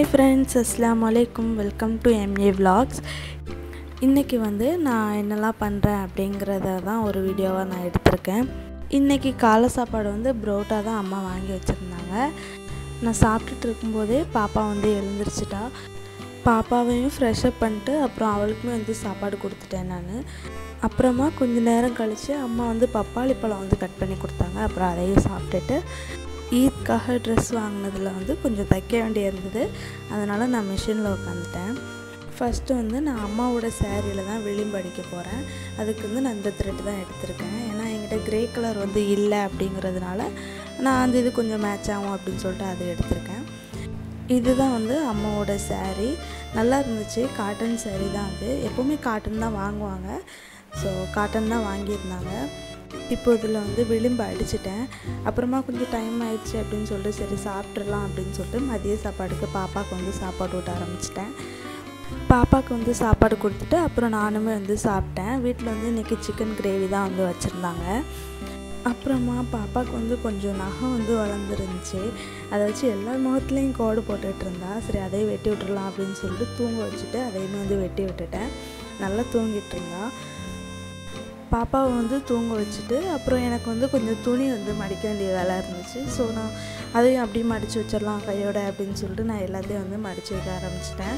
Hi friends அஸ்லாம் வலைக்கும் welcome to MA vlogs இன்றைக்கி வந்து நான் என்னெல்லாம் பண்ணுறேன் அப்படிங்கிறத தான் ஒரு வீடியோவாக நான் எடுத்திருக்கேன் இன்றைக்கி காலை சாப்பாடு வந்து புரோட்டா தான் அம்மா வாங்கி வச்சுருந்தாங்க நான் சாப்பிட்டுட்டு இருக்கும்போதே பாப்பா வந்து எழுந்திரிச்சிட்டா பாப்பாவையும் ஃப்ரெஷ்அப் பண்ணிட்டு அப்புறம் அவளுக்குமே வந்து சாப்பாடு கொடுத்துட்டேன் நான் அப்புறமா கொஞ்ச நேரம் கழித்து அம்மா வந்து பப்பாளி பழம் வந்து கட் பண்ணி கொடுத்தாங்க அப்புறம் அதையும் சாப்பிட்டுட்டு ஈத்காக ட்ரெஸ் வாங்கினதில் வந்து கொஞ்சம் தைக்க வேண்டிய இருந்தது அதனால் நான் மிஷினில் உட்காந்துட்டேன் ஃபஸ்ட்டு வந்து நான் அம்மாவோட சேரீயில் தான் விளிம்பு அடிக்க போகிறேன் அதுக்கு வந்து நான் இந்த த்ரெட் தான் எடுத்திருக்கேன் ஏன்னா என்கிட்ட க்ரே கலர் வந்து இல்லை அப்படிங்கிறதுனால நான் அந்த இது கொஞ்சம் மேட்ச் ஆகும் அப்படின்னு சொல்லிட்டு அதை எடுத்திருக்கேன் இதுதான் வந்து அம்மாவோட saree நல்லா இருந்துச்சு காட்டன் saree தான் அது எப்போவுமே காட்டன் தான் வாங்குவாங்க ஸோ காட்டன் தான் வாங்கியிருந்தாங்க இப்போ இதில் வந்து விளிம்பு அடிச்சிட்டேன் அப்புறமா கொஞ்சம் டைம் ஆயிடுச்சு அப்படின்னு சொல்லிட்டு சரி சாப்பிட்றலாம் அப்படின்னு சொல்லிட்டு மதிய சாப்பாடுக்கு பாப்பாவுக்கு வந்து சாப்பாடு ஊட்ட ஆரம்பிச்சிட்டேன் பாப்பாவுக்கு வந்து சாப்பாடு கொடுத்துட்டு அப்புறம் நானுமே வந்து சாப்பிட்டேன் வீட்டில் வந்து இன்றைக்கி சிக்கன் கிரேவி தான் வந்து வச்சுருந்தாங்க அப்புறமா பாப்பாவுக்கு வந்து கொஞ்சம் நகம் வந்து வளர்ந்துருந்துச்சு அதை வச்சு எல்லா முகத்துலேயும் கோடு போட்டுட்டு இருந்தா சரி அதையும் வெட்டி விட்டுறலாம் அப்படின்னு சொல்லிட்டு தூங்க வச்சுட்டு அதையுமே வந்து வெட்டி விட்டுட்டேன் நல்லா தூங்கிட்டு இருந்தா பாப்பாவை வந்து தூங்க வச்சுட்டு அப்புறம் எனக்கு வந்து கொஞ்சம் துணி வந்து மடிக்க வேண்டிய வேலை இருந்துச்சு ஸோ நான் அதையும் அப்படியே மடித்து வச்சிடலாம் கையோட அப்படின்னு சொல்லிட்டு நான் எல்லாத்தையும் வந்து மடித்து வைக்க ஆரம்பிச்சிட்டேன்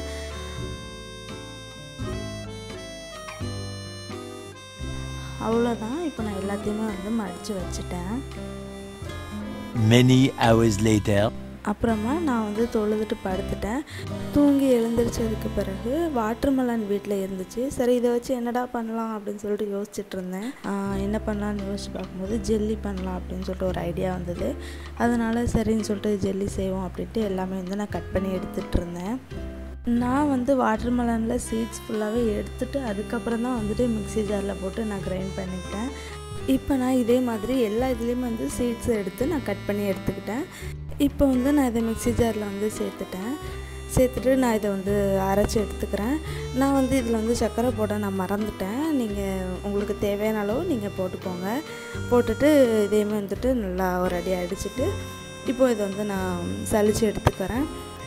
அவ்வளோதான் இப்போ நான் எல்லாத்தையுமே வந்து மடித்து வச்சுட்டேன் Many hours later. அப்புறமா நான் வந்து தொழுதுட்டு படுத்துட்டேன் தூங்கி எழுந்திரிச்சதுக்கு பிறகு வாட்டர்மெலன் வீட்டில் இருந்துச்சு சரி இதை வச்சு என்னடா பண்ணலாம் அப்படின்னு சொல்லிட்டு யோசிச்சுட்டு இருந்தேன் ஆஹ் என்ன பண்ணலான்னு யோசிச்சு பார்க்கும்போது ஜெல்லி பண்ணலாம் அப்படின்னு சொல்லிட்டு ஒரு ஐடியா வந்தது அதனால சரின்னு சொல்லிட்டு ஜெல்லி செய்வோம் அப்படின்ட்டு எல்லாமே வந்து நான் கட் பண்ணி எடுத்துகிட்டு இருந்தேன் நான் வந்து வாட்டர்மெலனில் சீட்ஸ் ஃபுல்லாகவே எடுத்துட்டு அதுக்கப்புறம் தான் வந்துட்டு மிக்ஸி ஜாரில் போட்டு நான் கிரைண்ட் பண்ணிக்கிட்டேன் இப்போ நான் இதே மாதிரி எல்லா இதுலேயுமே வந்து சீட்ஸ் எடுத்து நான் கட் பண்ணி எடுத்துக்கிட்டேன் இப்போ வந்து நான் இதை மிக்ஸி ஜாரில் வந்து சேர்த்துட்டேன் சேர்த்துட்டு நான் இதை வந்து அரைச்சி எடுத்துக்கிறேன் நான் வந்து இதில் வந்து சர்க்கரை போட நான் மறந்துட்டேன் நீங்கள் உங்களுக்கு தேவையான அளவு நீங்கள் போட்டுக்கோங்க போட்டுட்டு இதையுமே வந்துட்டு நல்லா ஒரு அடி அடிச்சுட்டு இப்போ இதை வந்து நான் சலிச்சு எடுத்துக்கிறேன்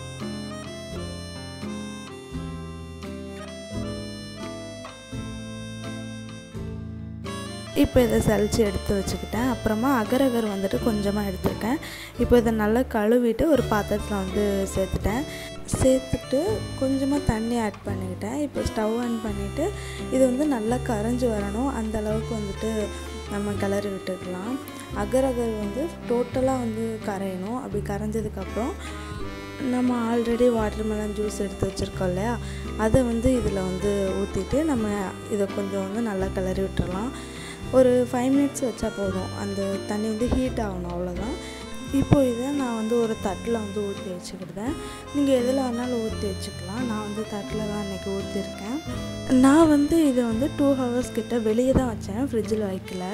இப்போ இதை சலிச்சு எடுத்து வச்சுக்கிட்டேன் அப்புறமா அகரகர் வந்துட்டு கொஞ்சமாக எடுத்திருக்கேன் இப்போ இதை நல்லா கழுவிட்டு ஒரு பாத்திரத்தில் வந்து சேர்த்துட்டேன் சேர்த்துட்டு கொஞ்சமாக தண்ணி ஆட் பண்ணிக்கிட்டேன் இப்போ ஸ்டவ் ஆன் பண்ணிவிட்டு இது வந்து நல்லா கரைஞ்சி வரணும் அந்த அளவுக்கு வந்துட்டு நம்ம கிளறி விட்டுக்கலாம் அகரகர் வந்து டோட்டலாக வந்து கரையணும் அப்படி கரைஞ்சதுக்கப்புறம் நம்ம ஆல்ரெடி வாட்டர்மெலன் ஜூஸ் எடுத்து வச்சுருக்கோம் இல்லையா அதை வந்து இதில் வந்து ஊற்றிட்டு நம்ம இதை கொஞ்சம் வந்து நல்லா கிளறி விட்டுறலாம் ஒரு ஃபைவ் மினிட்ஸ் வச்சா போதும் அந்த தண்ணி வந்து ஹீட் ஆகணும் அவ்வளோதான் இப்போ இதை நான் வந்து ஒரு தட்டில் வந்து ஊற்றி வச்சுக்கிட்டேன் நீங்கள் எதில் வேணாலும் ஊற்றி வச்சுக்கலாம் நான் வந்து தட்டில் தான் அன்றைக்கி ஊற்றிருக்கேன் நான் வந்து இதை வந்து டூ ஹவர்ஸ் கிட்ட வெளியே தான் வச்சேன் ஃப்ரிட்ஜில் வைக்கல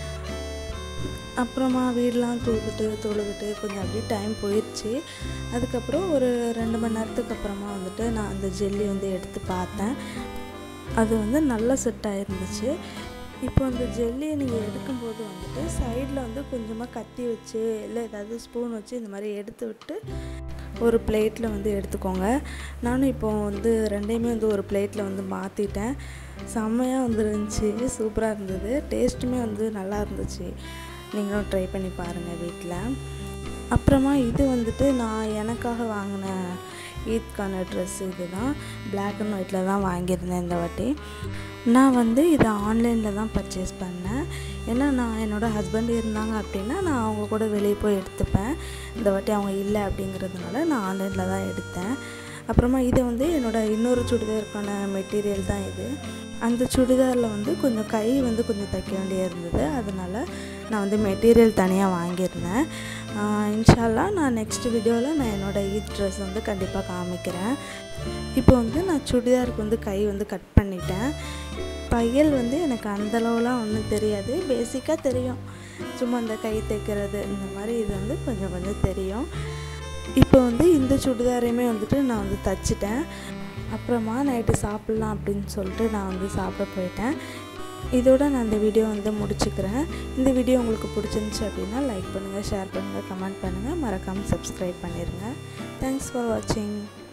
அப்புறமா வீடெலாம் தூக்கிட்டு தொழுதுட்டு கொஞ்சம் அப்படியே டைம் போயிடுச்சு அதுக்கப்புறம் ஒரு ரெண்டு மணி நேரத்துக்கு அப்புறமா வந்துட்டு நான் அந்த ஜெல்லி வந்து எடுத்து பார்த்தேன் அது வந்து நல்லா செட் ஆகிருந்துச்சு இப்போ அந்த ஜெல்லியை நீங்கள் எடுக்கும்போது வந்துட்டு சைடில் வந்து கொஞ்சமாக கத்தி வச்சு இல்லை ஏதாவது ஸ்பூன் வச்சு இந்த மாதிரி எடுத்து விட்டு ஒரு பிளேட்டில் வந்து எடுத்துக்கோங்க நானும் இப்போ வந்து ரெண்டையுமே வந்து ஒரு பிளேட்டில் வந்து மாற்றிட்டேன் செம்மையாக வந்துருந்துச்சு சூப்பராக இருந்தது டேஸ்ட்டுமே வந்து நல்லா இருந்துச்சு நீங்களும் ட்ரை பண்ணி பாருங்கள் வீட்டில் அப்புறமா இது வந்துட்டு நான் எனக்காக வாங்கின ஈத்கான ட்ரெஸ் இது தான் பிளாக் அண்ட் ஒயிட்டில் தான் வாங்கியிருந்தேன் இந்த வாட்டி நான் வந்து இதை ஆன்லைனில் தான் பர்ச்சேஸ் பண்ணேன் ஏன்னா நான் என்னோடய ஹஸ்பண்ட் இருந்தாங்க அப்படின்னா நான் அவங்க கூட வெளியே போய் எடுத்துப்பேன் இந்த வாட்டி அவங்க இல்லை அப்படிங்கிறதுனால நான் ஆன்லைனில் தான் எடுத்தேன் அப்புறமா இது வந்து என்னோடய இன்னொரு சுடிதாருக்கான மெட்டீரியல் தான் இது அந்த சுடிதாரில் வந்து கொஞ்சம் கை வந்து கொஞ்சம் தைக்க வேண்டிய இருந்தது அதனால் நான் வந்து மெட்டீரியல் தனியாக வாங்கியிருந்தேன் இன்ஷால்லா நான் நெக்ஸ்ட் வீடியோவில் நான் என்னோடய ஈத் ட்ரெஸ் வந்து கண்டிப்பாக காமிக்கிறேன் இப்போ வந்து நான் சுடிதாருக்கு வந்து கை வந்து கட் பண்ணிட்டேன் தையல் வந்து எனக்கு அந்தளவுலாம் ஒன்றும் தெரியாது பேசிக்காக தெரியும் சும்மா இந்த கை தைக்கிறது இந்த மாதிரி இது வந்து கொஞ்சம் கொஞ்சம் தெரியும் இப்போ வந்து இந்த சுடிதாரையுமே வந்துட்டு நான் வந்து தச்சிட்டேன் அப்புறமா நைட்டு சாப்பிட்லாம் அப்படின்னு சொல்லிட்டு நான் வந்து சாப்பிட போயிட்டேன் இதோட நான் இந்த வீடியோ வந்து முடிச்சுக்கிறேன் இந்த வீடியோ உங்களுக்கு பிடிச்சிருந்துச்சி அப்படின்னா லைக் பண்ணுங்கள் ஷேர் பண்ணுங்கள் கமெண்ட் பண்ணுங்கள் மறக்காமல் சப்ஸ்கிரைப் பண்ணிடுங்க தேங்க்ஸ் ஃபார் வாட்சிங்